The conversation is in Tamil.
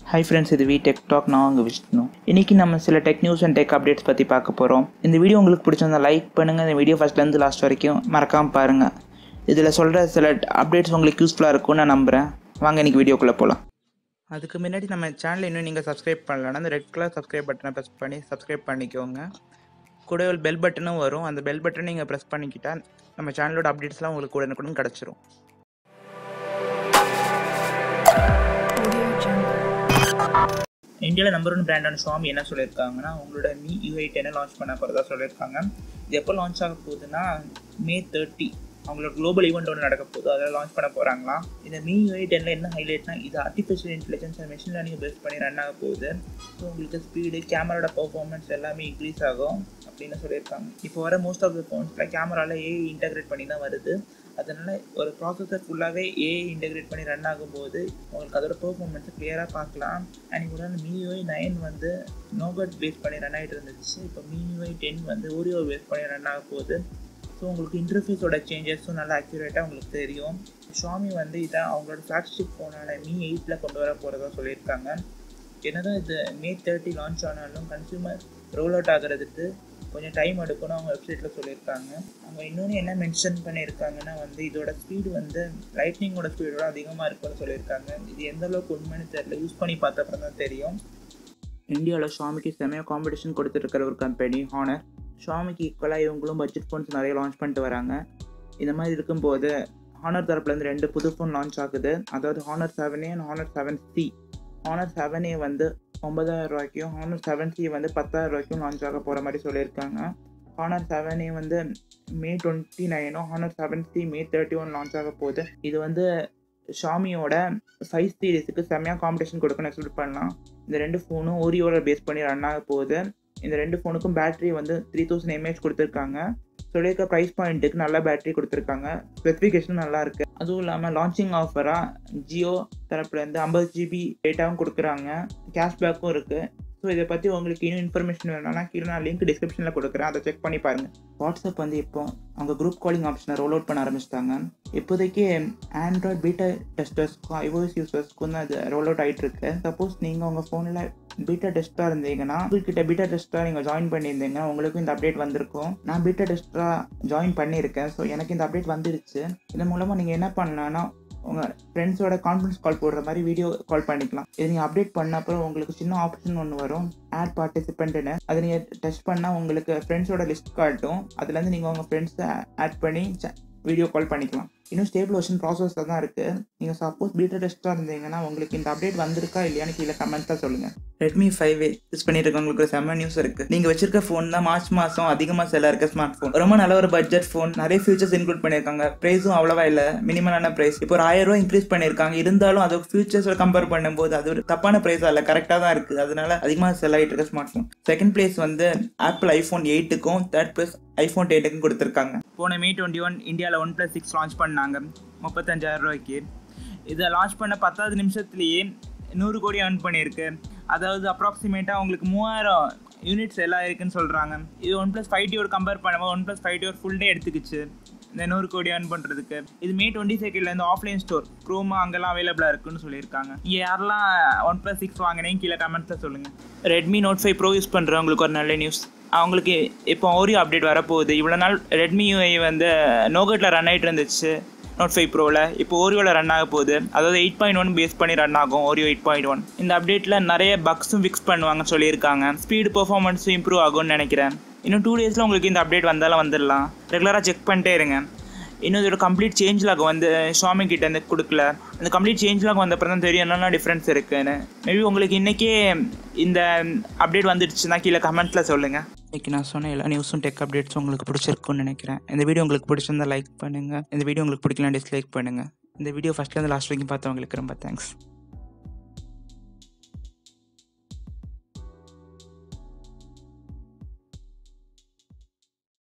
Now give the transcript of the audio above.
ஹை ஃப்ரெண்ட்ஸ் இது வி டெக் டாக் நான் உங்கள் விஷ்ணு இன்றைக்கி நம்ம சில tech news and tech updates பற்றி பார்க்க போகிறோம் இந்த வீடியோ உங்களுக்கு பிடிச்சிருந்தா லைக் பண்ணுங்கள் இந்த வீடியோ ஃபஸ்ட்லேருந்து லாஸ்ட் வரைக்கும் மறக்காமல் பாருங்கள் இதில் சொல்கிற சில அப்டேட்ஸ் உங்களுக்கு யூஸ்ஃபுல்லாக இருக்கும்னு நான் நம்புகிறேன் வாங்க இன்றைக்கி வீடியோக்குள்ளே போகலாம் அதுக்கு முன்னாடி நம்ம சேனலை இன்னும் நீங்கள் சப்ஸ்கிரைப் பண்ணலன்னா அந்த ரெட் கலர் சப்ஸ்கிரைப் பட்டனை ப்ரெஸ் பண்ணி சப்ஸ்கிரைப் பண்ணிக்கோங்க கூட ஒரு பெல் பட்டனும் வரும் அந்த பெல் பட்டனை நீங்கள் ப்ரெஸ் பண்ணிக்கிட்டா நம்ம சேனலோட அப்டேட்ஸ்லாம் உங்களுக்கு உடனுக்குடன் கிடச்சிரும் Audio Jungle. இந்தியாவில் நம்பர் ஒன் பிராண்டான ஷாமி என்ன சொல்லியிருக்காங்கன்னா உங்களோட மீ யூஐ டென்னை லான்ச் பண்ண போகிறதா சொல்லியிருக்காங்க இது எப்போ லான்ச் ஆக போகுதுன்னா மே தேர்ட்டி அவங்களோட குளோபல் ஈவெண்ட் ஒன்று நடக்க போகுது அதில் லான்ச் பண்ண போகிறாங்களாம் இந்த மீ யூஐ டென்னில் என்ன ஹைலைட்னா இது artificial intelligence and machine learning base பண்ணி ரன் ஆக போகுது ஸோ உங்களுக்கு ஸ்பீடு கேமராவோட பர்ஃபார்மன்ஸ் எல்லாமே இன்க்ரீஸ் ஆகும் அப்படின்னு சொல்லியிருக்காங்க இப்போ வர மோஸ்ட் ஆஃப் த ஃபோன்ஸில் கேமராவில் ஏஐ இன்டகிரேட் பண்ணி தான் வருது அதனால ஒரு ப்ராசஸர் ஃபுல்லாகவே ஏஐ இன்டகிரேட் பண்ணி ரன் ஆகும்போது உங்களுக்கு அதோட பெர்ஃபார்மன்ஸை கிளியராக பார்க்கலாம் அண்ட் கூட மியூஐ நைன் வந்து நோகட் பேஸ் பண்ணி ரன் ஆகிட்டு இருந்துச்சு இப்போ மியூஐ டென் வந்து ஓரியோ பேஸ் பண்ணி ரன் ஆக போகுது ஸோ உங்களுக்கு இன்டர்ஃபேஸோட சேஞ்சஸும் நல்லா அக்யூரேட்டாக உங்களுக்கு தெரியும் ஷாமி வந்து இதை அவங்களோட ஃப்ளாக்ஷிப் ஃபோனான மீ எயிட்டில் கொண்டு வர போகிறதா சொல்லியிருக்காங்க என்னதான் இது மே தேர்ட்டி லான்ச் ஆனாலும் கன்சியூமர் ரோல் அவுட் ஆகிறதுக்கு கொஞ்சம் டைம் எடுக்கணும் அவங்க வெப்சைட்டில் சொல்லியிருக்காங்க அவங்க இன்னொன்று என்ன மென்ஷன் பண்ணியிருக்காங்கன்னா வந்து இதோட ஸ்பீடு வந்து லைட்னிங்கோட ஸ்பீடோட அதிகமாக இருக்கும்னு சொல்லியிருக்காங்க இது எந்த அளவுக்கு உண்மைன்னு தெரியல யூஸ் பண்ணி பார்த்த அப்புறம் தான் தெரியும் இந்தியாவில் ஷாமிக்கு செமையாக காம்படிஷன் கொடுத்துருக்கிற ஒரு கம்பெனி ஹானர் ஷாமிக்கு ஈக்குவலாக இவங்களும் பட்ஜெட் ஃபோன்ஸ் நிறைய லான்ச் பண்ணிட்டு வராங்க இந்த மாதிரி இருக்கும்போது ஹானர் தரப்புலேருந்து ரெண்டு புது ஃபோன் லான்ச் ஆகுது அதாவது Honor seven and Honor seven C Honor seven A வந்து ஒன்பதாயிரம் ரூபாய்க்கும் ஹானர் செவன் சி வந்து பத்தாயிரம் ரூபாய்க்கும் லான்ச் ஆக போகிற மாதிரி சொல்லியிருக்காங்க ஹானர் செவன் ஏ வந்து மே டுவெண்ட்டி நைனும் Honor seven C May thirty one launch ஆக போகுது இது வந்து ஷாமியோட ஃபைவ் சீரீஸுக்கு செம்மையாக காம்படிஷன் கொடுக்கணும் எக்ஸ்பெக்ட் பண்ணலாம் இந்த ரெண்டு ஃபோனும் ஓரியோவில் பேஸ் பண்ணி ரன் ஆக போகுது இந்த ரெண்டு ஃபோனுக்கும் பேட்டரி வந்து த்ரீ தௌசண்ட் எம்ஏஹெச் கொடுத்துருக்காங்க சொல்லியிருக்க ப்ரைஸ் பாயிண்ட்டுக்கு நல்ல பேட்டரி கொடுத்துருக்காங்க ஸ்பெசிஃபிகேஷனும் நல்லா இருக்கு அதுவும் இல்லாமல் லான்ச்சிங் ஆஃபராக ஜியோ தரப்புலேருந்து ஐம்பது ஜிபி டேட்டாவும் கொடுக்குறாங்க கேஷ்பேக்கும் இருக்குது ஸோ இதை பற்றி உங்களுக்கு இன்னும் இன்ஃபர்மேஷன் வேணும்னா கீழே நான் லிங்க் டிஸ்கிரிப்ஷனில் கொடுக்குறேன் அதை செக் பண்ணி பாருங்கள் வாட்ஸ்அப் வந்து இப்போ அவங்க குரூப் காலிங் ஆப்ஷனை ரோல் அவுட் பண்ண ஆரம்பிச்சிட்டாங்க இப்போதைக்கு ஆண்ட்ராய்ட் பீட்டா டெஸ்டர்ஸ்க்கும் ஐஓஎஸ் யூசர்ஸ்க்கும் தான் இது ரோல் அவுட் ஆகிட்டு இருக்கு சப்போஸ் நீங்கள் உங்கள் ஃபோனில் பீட்டா டெஸ்ட்டாக இருந்தீங்கன்னா உங்கள்கிட்ட பீட்டா டெஸ்ட்டாக நீங்கள் ஜாயின் பண்ணியிருந்தீங்கன்னா உங்களுக்கும் இந்த அப்டேட் வந்திருக்கும் நான் பீட்டா டெஸ்ட்டாக ஜாயின் பண்ணியிருக்கேன் ஸோ எனக்கு இந்த அப்டேட் வந்துடுச்சு இதன் மூலமாக நீங்கள் என்ன பண்ணலான்னா உங்கள் ஃப்ரெண்ட்ஸோட கான்ஃபரன்ஸ் கால் போடுற மாதிரி வீடியோ கால் பண்ணிக்கலாம் இது நீங்கள் அப்டேட் பண்ண அப்புறம் உங்களுக்கு சின்ன ஆப்ஷன் ஒன்று வரும் ஆட் பார்ட்டிசிபெண்ட்னு அதை நீங்கள் டச் பண்ணால் உங்களுக்கு ஃப்ரெண்ட்ஸோட லிஸ்ட் காட்டும் அதுலேருந்து நீங்கள் உங்கள் ஃப்ரெண்ட்ஸை ஆட் பண்ணி வீடியோ கால் பண்ணிக்கலாம் இன்னும் ஸ்டேபிள் வெர்ஷன் ப்ராசஸில் தான் இருக்குது நீங்கள் சப்போஸ் பீட்டா டெஸ்ட்டாக இருந்தீங்கன்னா உங்களுக்கு இந்த அப்டேட் வந்திருக்கா இல்லையான்னு கீழே கமெண்ட்ஸாக சொல்லுங்கள் ரெட்மி ஃபைவ் ஏ யூஸ் பண்ணிட்டு இருக்கவங்களுக்கு ஒரு செம்ம நியூஸ் இருக்குது நீங்கள் வச்சிருக்க ஃபோன் தான் மார்ச் மாதம் அதிகமாக செல்லாக இருக்க ஸ்மார்ட் ஃபோன் ரொம்ப நல்ல ஒரு பட்ஜெட் ஃபோன் நிறைய ஃபீச்சர்ஸ் இன்க்ளூட் பண்ணியிருக்காங்க ப்ரைஸும் அவ்வளோவா இல்லை மினிமலான ப்ரைஸ் இப்போ ஒரு ஆயிரம் ரூபா இன்க்ரீஸ் பண்ணியிருக்காங்க இருந்தாலும் அது ஃபியூச்சர்ஸோட கம்பேர் பண்ணும்போது அது ஒரு தப்பான ப்ரைஸாக இல்லை கரெக்டாக தான் இருக்குது அதனால அதிகமாக செல் ஆகிட்டு இருக்க ஸ்மார்ட் ஃபோன் செகண்ட் பிளேஸ் வந்து ஆப்பிள் ஐஃபோன் எயிட்டுக்கும் தேர்ட் பிளேஸ் ஐஃபோன் எயிட்டுக்கும் கொடுத்துருக்காங்க போன மே டுவெண்ட்டி ஒன் இந்தியாவில் ஒன் ப்ளஸ் சிக்ஸ் லான்ச் பண்ணாங்க முப்பத்தஞ்சாயிரம் ரூபாய்க்கு இதை லான்ச் பண்ண பத்தாவது நிமிஷத்துலேயே நூறு கோடி earn பண்ணியிருக்கு அதாவது அப்ராக்சிமேட்டாக உங்களுக்கு மூவாயிரம் யூனிட்ஸ் எல்லாம் இருக்குன்னு சொல்கிறாங்க இது ஒன் ப்ளஸ் ஃபைவ் டியோட கம்பேர் பண்ணும்போது ஒன் ப்ளஸ் ஃபைவ் டியோர் ஃபுல் டே எடுத்துக்கிச்சு இந்த நூறு கோடி earn பண்ணுறதுக்கு இது மே டுவெண்ட்டி செகண்ட்லேருந்து ஆஃப்லைன் ஸ்டோர் க்ரோமா அங்கெல்லாம் அவைலபிளாக இருக்குன்னு சொல்லியிருக்காங்க இங்கே யாரெல்லாம் ஒன் ப்ளஸ் சிக்ஸ் வாங்கினேன் கீழே கமெண்ட்ஸில் சொல்லுங்கள் Redmi Note five Pro use பண்ணுறவங்களுக்கு ஒரு நல்ல நியூஸ் அவங்களுக்கு இப்போ ஓரியோ அப்டேட் வரப்போகுது இவ்வளோ நாள் ரெட்மி யூஐ வந்து நோகட்டில் ரன் ஆகிட்டு இருந்துச்சு நோட் ஃபைவ் ப்ரோவில் இப்போ ஓரியோவில் ரன் ஆக போகுது அதாவது எயிட் பாயிண்ட் ஒன் பேஸ் பண்ணி ரன் ஆகும் ஓரியோ எயிட் பாயிண்ட் ஒன் இந்த அப்டேட்டில் நிறைய பக்ஸும் ஃபிக்ஸ் பண்ணுவாங்கன்னு சொல்லியிருக்காங்க ஸ்பீடு பெர்ஃபார்மன்ஸும் இம்ப்ரூவ் ஆகும்னு நினைக்கிறேன் இன்னும் டூ டேஸில் உங்களுக்கு இந்த அப்டேட் வந்தாலும் வந்துடலாம் ரெகுலராக செக் பண்ணிட்டே இருங்க இன்னும் இதோட கம்ப்ளீட் சேஞ்ச் லாக் வந்து ஷாமி கிட்ட இருந்து கொடுக்கல இந்த கம்ப்ளீட் சேஞ்ச் லாக் வந்த அப்புறம் தான் தெரியும் என்னென்ன டிஃப்ரென்ஸ் இருக்குன்னு மேபி உங்களுக்கு இன்றைக்கே இந்த அப்டேட் வந்துடுச்சுன்னா கீழே கமெண்ட்ஸில் சொல்லுங்கள் இன்றைக்கி நான் சொன்ன எல்லா நியூஸும் டெக் அப்டேட்ஸும் உங்களுக்கு பிடிச்சிருக்குன்னு நினைக்கிறேன் இந்த வீடியோ உங்களுக்கு பிடிச்சிருந்தா லைக் பண்ணுங்கள் இந்த வீடியோ உங்களுக்கு பிடிக்கலாம் டிஸ்லைக் பண்ணுங்கள் இந்த வீடியோ ஃபஸ்ட்லேருந்து லாஸ்ட் வரைக்கும் பார்த்தவங்களுக்கு ரொம்ப தேங்க்ஸ்